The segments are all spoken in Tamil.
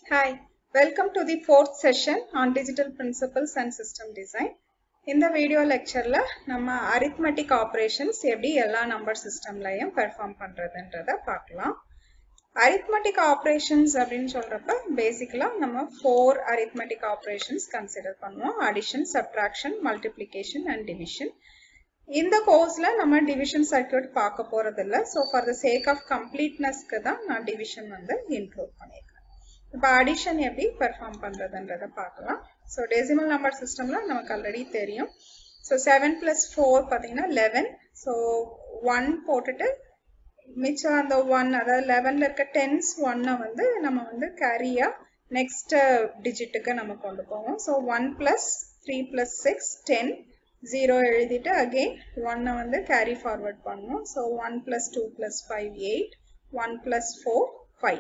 Hi, welcome to the fourth session on digital principles and system design. இந்த வீடியோ லெக்சர்ல நம்ம arithmetic operations எப்படி எல்லா நம்பர் சிஸ்டம்லயும் பெர்ஃபார்ம் பண்றதுன்றத பார்க்கலாம் arithmetic operations அப்படின்னு சொல்றப்ப பேசிக்கலா நம்ம ஃபோர் arithmetic operations கன்சிடர் பண்ணுவோம் addition subtraction multiplication and division இந்த கோர்ஸ்ல நம்ம டிவிஷன் சர்க்கியூட் பார்க்க போறது இல்ல so for the sake of கம்ப்ளீட்னஸ்க்கு தான் நான் டிவிஷன் வந்து இன்க்ளூட் பண்ணியிருக்கேன் இப்போ அடிஷன் எப்படி பெர்ஃபார்ம் பண்றதுன்றத பார்க்கலாம் ஸோ டெசிமல் நம்பர் சிஸ்டம்ல நமக்கு ஆல்ரெடி தெரியும் ஸோ செவன் பிளஸ் ஃபோர் பார்த்தீங்கன்னா லெவன் ஸோ ஒன் போட்டுட்டு மிச்சம் அந்த ஒன் அதாவது லெவன்ல இருக்க டென்ஸ் ஒன்னை வந்து நம்ம வந்து கேரியா நெக்ஸ்ட் டிஜிட்டுக்கு நம்ம கொண்டு போவோம் so one plus three plus six ten zero எழுதிட்டு அகெயின் ஒன்னை வந்து கேரி ஃபார்வர்ட் பண்ணுவோம் so one plus two plus five eight one plus four five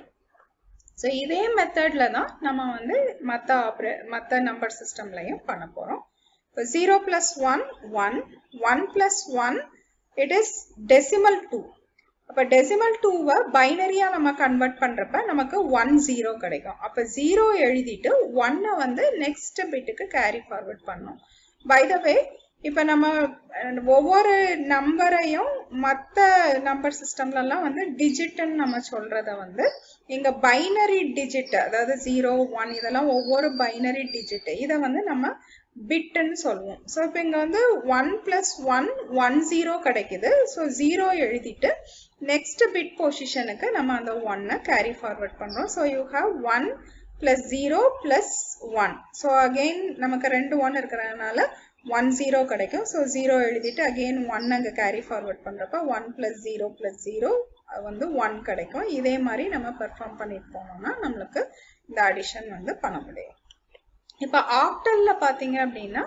so இதே மெத்தட்ல தான் நம்ம வந்து மற்ற ஆப்ரே மற்ற நம்பர் சிஸ்டம்லையும் பண்ண போகிறோம் இப்போ zero plus one one one plus one it is decimal two அப்போ டெசிமல் டூவை பைனரியாக நம்ம கன்வெர்ட் பண்ணுறப்ப நமக்கு ஒன் ஜீரோ கிடைக்கும் அப்போ ஜீரோ எழுதிட்டு ஒன்னை வந்து நெக்ஸ்ட் பிட்டுக்கு கேரி ஃபார்வர்ட் பண்ணோம் பை த வே இப்போ நம்ம ஒவ்வொரு நம்பரையும் மற்ற நம்பர் சிஸ்டம்லலாம் வந்து டிஜிட்னு நம்ம சொல்றத வந்து இங்க பைனரி டிஜிட் அதாவது ஜீரோ ஒன் இதெல்லாம் ஒவ்வொரு பைனரி டிஜிட் இதை வந்து நம்ம பிட்டுன்னு சொல்லுவோம் ஸோ இப்போ இங்கே வந்து one plus one one zero கிடைக்குது ஸோ ஜீரோ எழுதிட்டு நெக்ஸ்ட் பிட் பொசிஷனுக்கு நம்ம அந்த ஒன்னை கேரி ஃபார்வர்ட் பண்ணுறோம் so you have one plus zero plus one so again நமக்கு ரெண்டு ஒன் இருக்கிறதுனால ஒன் ஜீரோ கிடைக்கும் ஸோ ஜீரோ எழுதிட்டு அகெயின் ஒன் அங்கே கேரி ஃபார்வர்ட் பண்ணுறப்ப one plus zero plus zero வந்து ஒன் கிடைக்கும் இதே மாதிரி நம்ம பெர்ஃபார்ம் பண்ணிட்டு போனோம்னா நம்மளுக்கு இந்த அடிஷன் வந்து பண்ண முடியும் இப்போ ஆக்டல்ல பார்த்தீங்க அப்படின்னா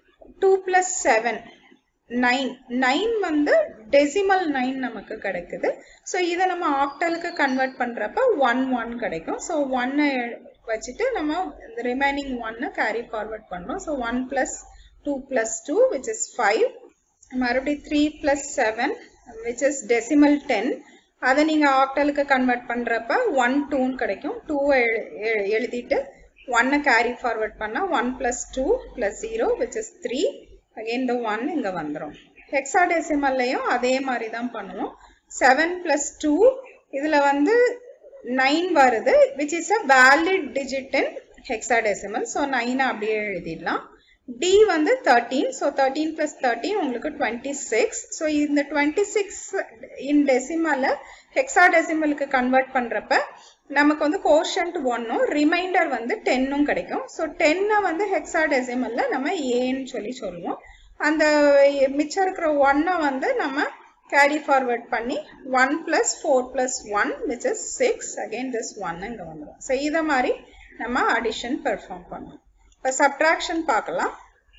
two plus seven nine nine வந்து டெசிமல் நைன் நமக்கு கிடைக்குது ஸோ இதை நம்ம ஆக்டலுக்கு கன்வெர்ட் பண்ணுறப்ப ஒன் ஒன் கிடைக்கும் ஸோ ஒன்னை வச்சுட்டு நம்ம ரிமைனிங் ஒன்னை கேரி ஃபார்வர்ட் பண்ணுறோம் so one plus two plus two which is five மறுபடியும் three plus seven which is decimal ten அதை நீங்கள் ஆக்டலுக்கு கன்வெர்ட் பண்ணுறப்ப ஒன் டூன்னு கிடைக்கும் டூவை எழுதிட்டு ஒன்னை கேரி ஃபார்வர்ட் பண்ணால் one plus two plus zero which is three again இந்த ஒன் இங்கே வந்துடும் ஹெக்ஸா டெசிமல்லையும் அதே மாதிரி தான் பண்ணுவோம் செவன் ப்ளஸ் டூ இதில் வந்து நைன் வருது which is a valid digit in hexadecimal so நைனை அப்படியே எழுதிடலாம் டி வந்து thirteen so thirteen plus thirteen உங்களுக்கு டுவெண்ட்டி சிக்ஸ் ஸோ இந்த டுவெண்ட்டி சிக்ஸ் இன் டெசிமலை ஹெக்ஸா டெசிமலுக்கு கன்வெர்ட் பண்ணுறப்ப நமக்கு வந்து கோஷன்ட் ஒன்னும் ரிமைண்டர் வந்து டென்னும் கிடைக்கும் ஸோ டென்னை வந்து ஹெக்ஸா டெசிமலில் நம்ம ஏன்னு சொல்லி சொல்லுவோம் அந்த மிச்சம் இருக்கிற ஒன்னை வந்து நம்ம கேரி ஃபார்வர்ட் பண்ணி one plus four plus one which is six again this one இங்கே வந்துடும் ஸோ இதை மாதிரி நம்ம அடிஷன் பெர்ஃபார்ம் பண்ணுவோம் இப்போ சப்ட்ராக்ஷன் பார்க்கலாம்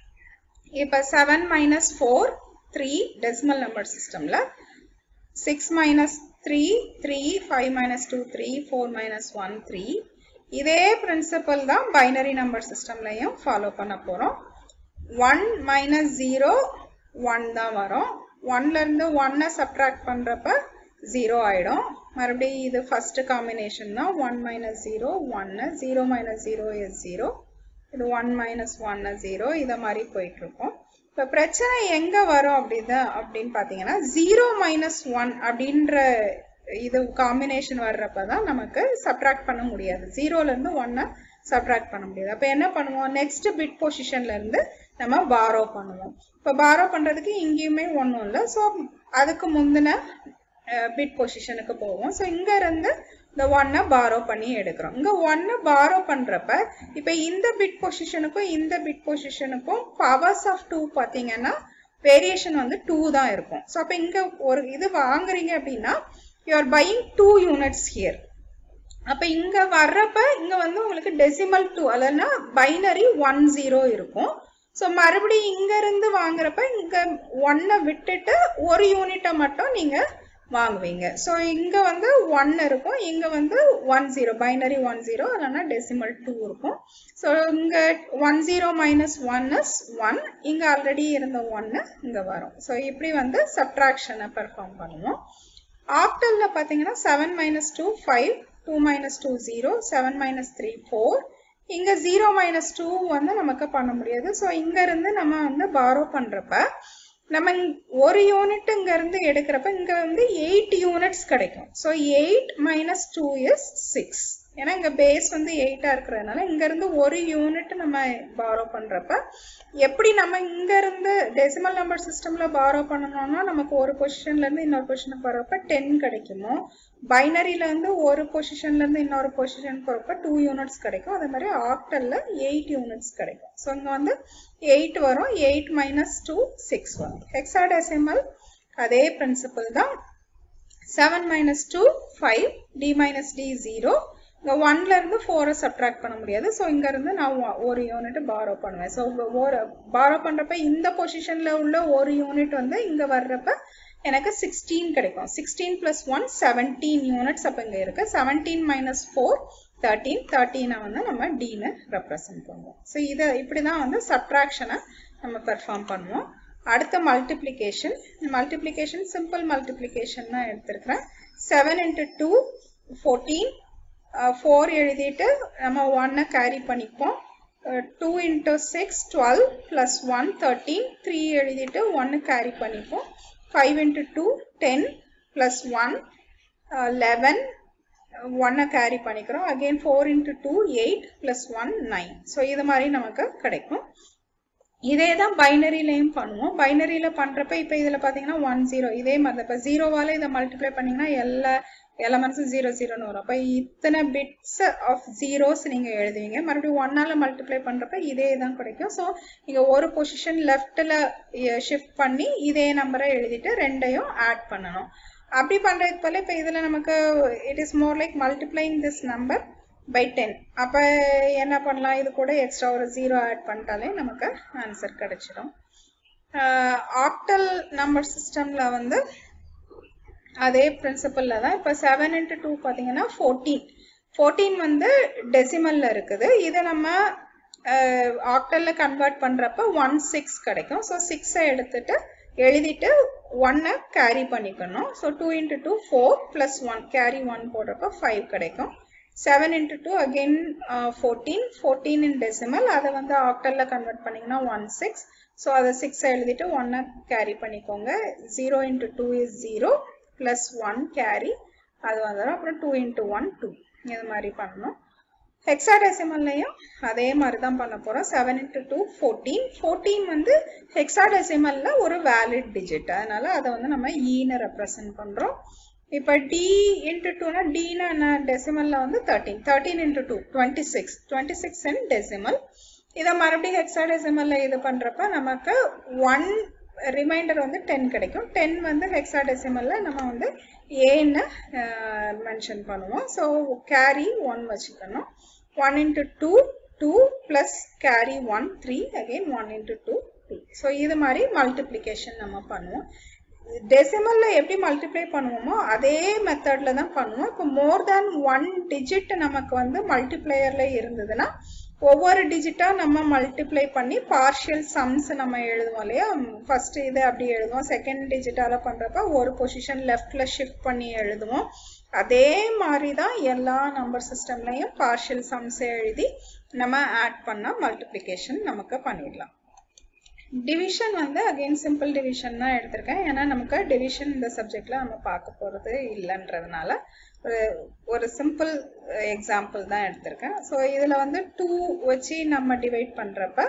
இப்போ seven minus four three decimal number சிஸ்டமில் six minus three three five minus two three four minus one three இதே பிரின்சிபல் தான் பைனரி நம்பர் சிஸ்டம்லையும் ஃபாலோ பண்ண போகிறோம் ஒன் மைனஸ் ஜீரோ ஒன் தான் வரும் ஒன்லேருந்து ஒன்னை சப்ட்ராக்ட் பண்ணுறப்ப ஜீரோ ஆகிடும் மறுபடியும் இது ஃபஸ்ட்டு காம்பினேஷன் தான் ஒன் மைனஸ் ஜீரோ ஒன்று zero minus zero is zero இது ஒன் மைனஸ் ஒன்னு ஜீரோ இதை மாதிரி போயிட்டு இருக்கும் இப்போ பிரச்சனை எங்க வரும் அப்படிதான் அப்படின்னு பார்த்தீங்கன்னா ஜீரோ மைனஸ் ஒன் அப்படின்ற இது காம்பினேஷன் வர்றப்ப தான் நமக்கு சப்ட்ராக்ட் பண்ண முடியாது ஜீரோல இருந்து ஒன்னை சப்ட்ராக்ட் பண்ண முடியாது அப்போ என்ன பண்ணுவோம் நெக்ஸ்ட் பிட் பொசிஷன்ல இருந்து நம்ம பாரோ பண்ணுவோம் இப்போ பாரோ பண்றதுக்கு இங்கேயுமே ஒன்றும் இல்லை ஸோ அதுக்கு முந்தின பிட் பொசிஷனுக்கு போவோம் ஸோ இங்க இருந்து இந்த ஒன்னை பாரோ பண்ணி எடுக்கிறோம் இங்க ஒன்னை பாரோ பண்றப்ப இப்ப இந்த பிட் பொசிஷனுக்கும் இந்த பிட் பொசிஷனுக்கும் பவர்ஸ் ஆஃப் டூ பாத்தீங்கன்னா வேரியேஷன் வந்து டூ தான் இருக்கும் ஸோ அப்ப இங்க ஒரு இது வாங்குறீங்க அப்படின்னா you are buying two units here அப்ப இங்க வர்றப்ப இங்க வந்து உங்களுக்கு டெசிமல் டூ அதாவது பைனரி ஒன் ஜீரோ இருக்கும் ஸோ மறுபடியும் இங்க இருந்து வாங்குறப்ப இங்க ஒன்னை விட்டுட்டு ஒரு யூனிட்டை மட்டும் நீங்க வாங்குவீங்க ஸோ இங்கே வந்து ஒன் இருக்கும் இங்கே வந்து one zero binary one zero இல்லைன்னா டெசிமல் டூ இருக்கும் ஸோ இங்கே one zero minus one is one இங்கே ஆல்ரெடி இருந்த ஒன்று இங்கே வரும் ஸோ இப்படி வந்து சப்ட்ராக்ஷனை பெர்ஃபார்ம் பண்ணுவோம் ஆக்டலில் பார்த்தீங்கன்னா seven minus two five two minus two zero seven minus three four இங்க ஜீரோ மைனஸ் டூ வந்து நமக்கு பண்ண முடியாது ஸோ இங்க இருந்து நம்ம வந்து பாரோ பண்றப்ப நம்ம ஒரு யூனிட் இங்க இருந்து எடுக்கிறப்ப இங்க வந்து எயிட் யூனிட்ஸ் கிடைக்கும் so eight minus two is six ஏன்னா இங்க பேஸ் வந்து எயிட்டா இருக்கிறதுனால இங்க இருந்து ஒரு யூனிட் நம்ம பாரோ பண்றப்ப எப்படி நம்ம இங்க இருந்து டெசிமல் நம்பர் சிஸ்டம்ல பாரோ பண்ணணும்னா நமக்கு ஒரு பொசிஷன்ல இருந்து இன்னொரு பொசிஷனுக்கு போறப்ப டென் கிடைக்குமோ பைனரியில இருந்து ஒரு பொசிஷன்ல இருந்து இன்னொரு பொசிஷன் போறப்ப டூ யூனிட்ஸ் கிடைக்கும் அதே மாதிரி ஆக்டல்ல எயிட் யூனிட்ஸ் கிடைக்கும் ஸோ இங்க வந்து எயிட் வரும் எயிட் மைனஸ் டூ சிக்ஸ் வரும் ஹெக்ஸாடெசிமல் அதே பிரின்சிபல் தான் seven minus two five D minus D zero இங்கே ஒன்ல இருந்து ஃபோரை சப்ட்ராக்ட் பண்ண முடியாது ஸோ இங்க இருந்து நான் ஒரு யூனிட் பாரோ பண்ணுவேன் ஸோ ஒரு பாரோ பண்றப்ப இந்த பொசிஷன்ல உள்ள ஒரு யூனிட் வந்து இங்க வர்றப்ப எனக்கு சிக்ஸ்டீன் கிடைக்கும் sixteen plus one seventeen units அப்போ இங்கே இருக்கு செவன்டீன் மைனஸ் ஃபோர் தேர்ட்டீன் தேர்ட்டீனை வந்து நம்ம டீனு ரெப்ரசன்ட் பண்ணுவோம் ஸோ இதை இப்படி தான் வந்து சப்ட்ராக்ஷனை நம்ம பெர்ஃபார்ம் பண்ணுவோம் அடுத்த மல்டிப்ளிகேஷன் மல்டிப்ளிகேஷன் சிம்பிள் மல்டிப்ளிகேஷன் தான் எடுத்திருக்கிறேன் seven into two fourteen four எழுதிட்டு நம்ம ஒன்னை கேரி பண்ணிப்போம் two into six twelve plus one thirteen three எழுதிட்டு ஒன்று கேரி பண்ணிப்போம் five into two ten plus one eleven ஒன்னை கேரி பண்ணிக்கிறோம் again four into two eight plus one nine so இது மாதிரி நமக்கு கிடைக்கும் இதே தான் பைனரிலையும் பண்ணுவோம் பைனரியில் பண்ணுறப்ப இப்போ இதில் பார்த்தீங்கன்னா ஒன் ஜீரோ இதே மாதிரி இப்போ ஜீரோவால் இதை மல்டிப்ளை பண்ணிங்கன்னா எல்லா எலமெண்ட்ஸும் ஜீரோ ஜீரோன்னு வரும் அப்போ இத்தனை பிட்ஸ் ஆஃப் ஜீரோஸ் நீங்கள் எழுதுவீங்க மறுபடியும் ஒன்னால் மல்டிப்ளை பண்ணுறப்ப இதே தான் கிடைக்கும் ஸோ நீங்கள் ஒரு பொசிஷன் லெஃப்டில் ஷிஃப்ட் பண்ணி இதே நம்பரை எழுதிட்டு ரெண்டையும் ஆட் பண்ணணும் அப்படி பண்ணுறதுக்கு போல இப்போ இதில் நமக்கு it is more like multiplying this number by ten அப்போ என்ன பண்ணலாம் இது கூட எக்ஸ்ட்ரா ஒரு ஜீரோ ஆட் பண்ணிட்டாலே நமக்கு ஆன்சர் கிடைச்சிடும் ஆக்டல் நம்பர் சிஸ்டமில் வந்து அதே பிரின்சிபலில் தான் இப்போ செவன் இன்ட்டு டூ பார்த்தீங்கன்னா ஃபோர்டீன் ஃபோர்டீன் வந்து டெசிமலில் இருக்குது இதை நம்ம ஆக்டலில் கன்வெர்ட் பண்ணுறப்ப ஒன் சிக்ஸ் கிடைக்கும் ஸோ சிக்ஸை எடுத்துட்டு எழுதிட்டு ஒன்னை கேரி பண்ணிக்கணும் so two into two four plus one carry one போடுறப்ப ஃபைவ் கிடைக்கும் seven into two again fourteen fourteen in decimal அதை வந்து ஆக்டலில் கன்வெர்ட் பண்ணிங்கன்னா ஒன் சிக்ஸ் ஸோ அதை சிக்ஸை எழுதிட்டு ஒன்னை கேரி பண்ணிக்கோங்க zero into two is zero plus one carry அது வந்துடும் அப்புறம் டூ இன்ட்டு ஒன் டூ இது மாதிரி பண்ணணும் ஹெக்ஸாடெசிமல்லையும் அதே மாதிரி தான் பண்ண போகிறோம் seven into two fourteen fourteen வந்து ஹெக்ஸாடெசிமலில் ஒரு வேலிட் டிஜிட் அதனால அதை வந்து நம்ம ஈன்னு ரெப்ரசன்ட் பண்ணுறோம் இப்போ டி இன்ட்டு டூனா டினா என்ன டெசிமலில் வந்து thirteen thirteen into two twenty six twenty six in decimal இதை மறுபடியும் ஹெக்ஸாடெசிமலில் இது பண்ணுறப்ப நமக்கு ஒன் ரிமைண்டர் வந்து டென் கிடைக்கும் டென் வந்து ஹெக்ஸாடெசிமலில் நம்ம வந்து ஏன்னு மென்ஷன் பண்ணுவோம் ஸோ கேரி ஒன் வச்சுக்கணும் one into two two plus carry one three again one into two two so இது மாதிரி மல்டிப்ளிகேஷன் நம்ம பண்ணுவோம் டெசிமல்ல எப்படி மல்டிப்ளை பண்ணுவோமோ அதே மெத்தட்ல தான் பண்ணுவோம் இப்போ மோர் தேன் ஒன் டிஜிட் நமக்கு வந்து மல்டிப்ளையர்ல இருந்ததுன்னா ஒவ்வொரு டிஜிட்டா நம்ம மல்டிப்ளை பண்ணி பார்ஷியல் சம்ஸ் நம்ம எழுதுவோம் இல்லையா ஃபர்ஸ்ட் இது அப்படி எழுதுவோம் செகண்ட் டிஜிட்டால பண்றப்ப ஒரு பொசிஷன் லெஃப்ட்ல ஷிஃப்ட் பண்ணி எழுதுவோம் அதே மாதிரி தான் எல்லா நம்பர் சிஸ்டம்லையும் பார்ஷியல் சம்ஸ் எழுதி நம்ம ஆட் பண்ணா மல்டிப்ளிகேஷன் நமக்கு பண்ணிடலாம் டிவிஷன் வந்து அகெயின் சிம்பிள் டிவிஷன் தான் எடுத்திருக்கேன் ஏன்னா நமக்கு டிவிஷன் இந்த சப்ஜெக்ட்ல நம்ம பார்க்க போறது இல்லைன்றதுனால ஒரு ஒரு சிம்பிள் எக்ஸாம்பிள் தான் எடுத்திருக்கேன் ஸோ இதில் வந்து டூ வச்சு நம்ம டிவைட் பண்ணுறப்ப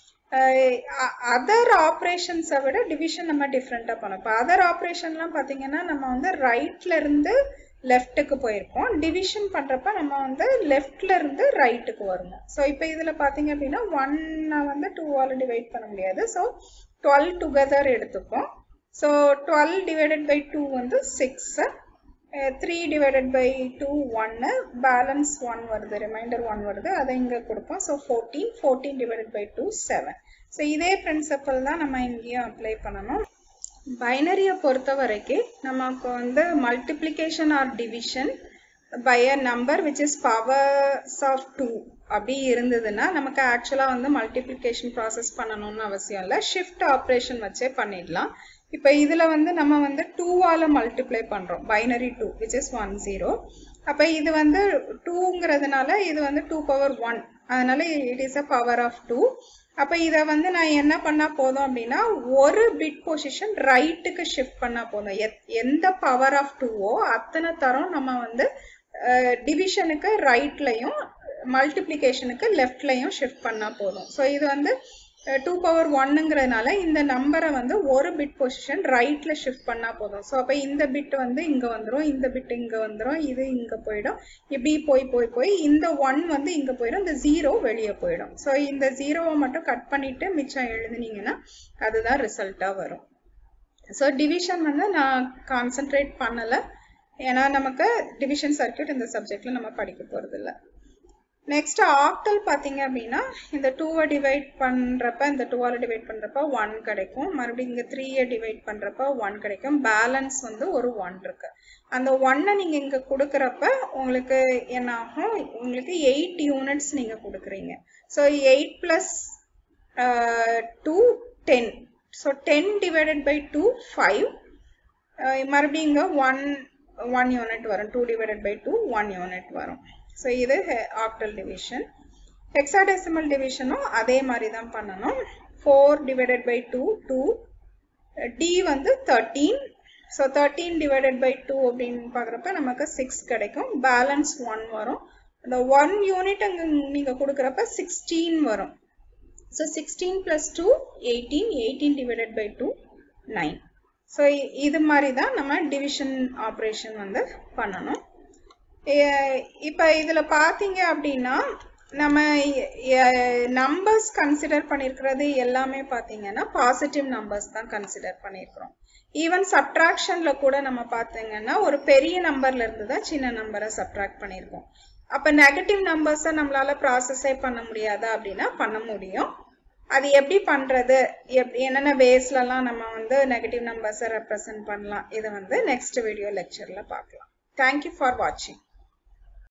அதர் ஆப்ரேஷன்ஸை விட டிவிஷன் நம்ம டிஃப்ரெண்ட்டாக பண்ணோம் இப்போ அதர் ஆப்ரேஷன்லாம் பார்த்தீங்கன்னா நம்ம வந்து ரைட்ல இருந்து லெஃப்ட்டுக்கு போயிருப்போம் டிவிஷன் பண்ணுறப்ப நம்ம வந்து லெஃப்ட்ல இருந்து ரைட்டுக்கு வருவோம் ஸோ இப்போ இதில் பார்த்தீங்க அப்படின்னா ஒன்னை வந்து டூவால் டிவைட் பண்ண முடியாது ஸோ டுவெல் டுகெதர் எடுத்துப்போம் so twelve divided by two வந்து six three divided by two ஒன்று பேலன்ஸ் ஒன் வருது ரிமைண்டர் ஒன் வருது அதை இங்கே கொடுப்போம் so fourteen fourteen divided by two seven so இதே பிரின்சிபல் தான் நம்ம இங்கேயும் அப்ளை பண்ணணும் பைனரியை பொறுத்த வரைக்கும் நமக்கு வந்து multiplication or division by a number which is powers of two அப்படி இருந்ததுன்னா நமக்கு ஆக்சுவலாக வந்து மல்டிப்ளிகேஷன் ப்ராசஸ் பண்ணணும்னு அவசியம் இல்லை ஷிஃப்ட் ஆப்ரேஷன் வச்சே பண்ணிடலாம் இப்போ இதில் வந்து நம்ம வந்து டூவால் மல்டிப்ளை பண்ணுறோம் binary two which is one zero அப்ப இது வந்து டூங்கிறதுனால இது வந்து டூ பவர் ஒன் அதனால it is a power of two அப்ப இத வந்து நான் என்ன பண்ணா போதும் அப்படின்னா ஒரு பிட் பொசிஷன் ரைட்டுக்கு ஷிஃப்ட் பண்ணா போதும் எந்த பவர் ஆஃப் டூவோ அத்தனை தரம் நம்ம வந்து டிவிஷனுக்கு ரைட்லையும் மல்டிப்ளிகேஷனுக்கு லெஃப்ட்லையும் ஷிஃப்ட் பண்ணா போதும் ஸோ இது வந்து டூ பவர் ஒன்னுங்கிறதுனால இந்த நம்பரை வந்து ஒரு பிட் பொசிஷன் ரைட்ல ஷிஃப்ட் பண்ணா போதும் ஸோ அப்போ இந்த பிட் வந்து இங்க வந்துடும் இந்த பிட் இங்க வந்துடும் இது இங்க போயிடும் இப்படி போய் போய் போய் இந்த ஒன் வந்து இங்க போயிடும் இந்த ஜீரோ வெளியே போயிடும் ஸோ இந்த ஜீரோவை மட்டும் கட் பண்ணிட்டு மிச்சம் எழுதுனீங்கன்னா அதுதான் ரிசல்ட்டா வரும் ஸோ டிவிஷன் வந்து நான் கான்சென்ட்ரேட் பண்ணல ஏன்னா நமக்கு டிவிஷன் சர்க்கியூட் இந்த சப்ஜெக்ட்ல நம்ம படிக்க போறது இல்லை நெக்ஸ்ட் ஆக்டல் பார்த்தீங்க அப்படின்னா இந்த டூவை டிவைட் பண்ணுறப்ப இந்த டூவால் டிவைட் பண்ணுறப்ப ஒன் கிடைக்கும் மறுபடியும் இங்கே த்ரீயை டிவைட் பண்ணுறப்ப ஒன் கிடைக்கும் பேலன்ஸ் வந்து ஒரு ஒன் இருக்கு அந்த ஒன்னை நீங்கள் இங்கே கொடுக்குறப்ப உங்களுக்கு என்ன ஆகும் உங்களுக்கு எயிட் யூனிட்ஸ் நீங்கள் கொடுக்குறீங்க so eight plus two ten so ten divided by two five மறுபடியும் இங்கே ஒன் ஒன் யூனிட் வரும் two divided by two one unit வரும் ஸோ இது ஆக்டல் டிவிஷன் ஹெக்ஸாடெசிமல் டிவிஷனும் அதே மாதிரி தான் பண்ணணும் four divided by two two D வந்து thirteen so thirteen divided by two அப்படின்னு பார்க்குறப்ப நமக்கு சிக்ஸ் கிடைக்கும் பேலன்ஸ் ஒன் வரும் அந்த ஒன் யூனிட் அங்கே நீங்கள் கொடுக்குறப்ப சிக்ஸ்டீன் வரும் so sixteen plus two eighteen eighteen divided by two nine so இது மாதிரி தான் நம்ம டிவிஷன் ஆப்ரேஷன் வந்து பண்ணணும் இப்போ இதில் பார்த்தீங்க அப்படின்னா நம்ம நம்பர்ஸ் கன்சிடர் பண்ணியிருக்கிறது எல்லாமே பார்த்தீங்கன்னா பாசிட்டிவ் நம்பர்ஸ் தான் கன்சிடர் பண்ணியிருக்கிறோம் ஈவன் சப்ட்ராக்ஷனில் கூட நம்ம பார்த்தீங்கன்னா ஒரு பெரிய நம்பர்ல இருந்து தான் சின்ன நம்பரை சப்ட்ராக்ட் பண்ணியிருக்கோம் அப்போ நெகட்டிவ் நம்பர்ஸை நம்மளால ப்ராசஸே பண்ண முடியாதா அப்படின்னா பண்ண முடியும் அது எப்படி பண்றது என்னென்ன வேஸ்லலாம் நம்ம வந்து நெகட்டிவ் நம்பர்ஸை ரெப்ரசன்ட் பண்ணலாம் இதை வந்து நெக்ஸ்ட் வீடியோ லெக்சர்ல பார்க்கலாம் தேங்க்யூ ஃபார் வாட்சிங்